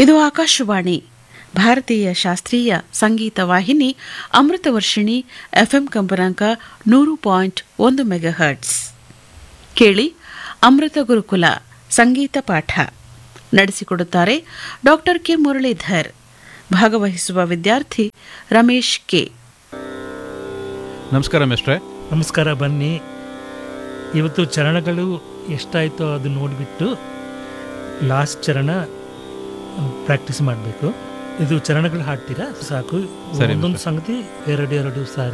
ಇದು ಆಕಾಶವಾಣಿ ಭಾರತೀಯ ಶಾಸ್ತ್ರೀಯ ಸಂಗೀತ ವಾಹಿನಿ ಅಮೃತ ವರ್ಷಿಣಿ ಎಫ್ಎಂ ಕಂಪನಾಂಕ ನೂರು ಪಾಯಿಂಟ್ ಒಂದು ಮೆಗಾಹರ್ಟ್ಸ್ ಕೇಳಿ ಅಮೃತ ಗುರುಕುಲ ಸಂಗೀತ ಪಾಠ ನಡೆಸಿಕೊಡುತ್ತಾರೆ ಡಾಕ್ಟರ್ ಕೆ ಮುರಳೀಧರ್ ಭಾಗವಹಿಸುವ ವಿದ್ಯಾರ್ಥಿ ರಮೇಶ್ ಕೆ ನಮಸ್ಕಾರ ಮಿಸ್ಟ್ರೆ ನಮಸ್ಕಾರ ಬನ್ನಿ ಇವತ್ತು ಚರಣಗಳು ಎಷ್ಟಾಯಿತೋ ಅದು ನೋಡಿಬಿಟ್ಟು ಲಾಸ್ಟ್ ಚರಣ ಪ್ರಾಕ್ಟೀಸ್ ಮಾಡಬೇಕು ಇದು ಚರಣಗಳು ಹಾಡ್ತೀರಾ ಸಾಕು ಸರಿ, ಒಂದೊಂದು mister. ಸಂಗತಿ ಎರಡು ಎರಡು ಸಾರಿ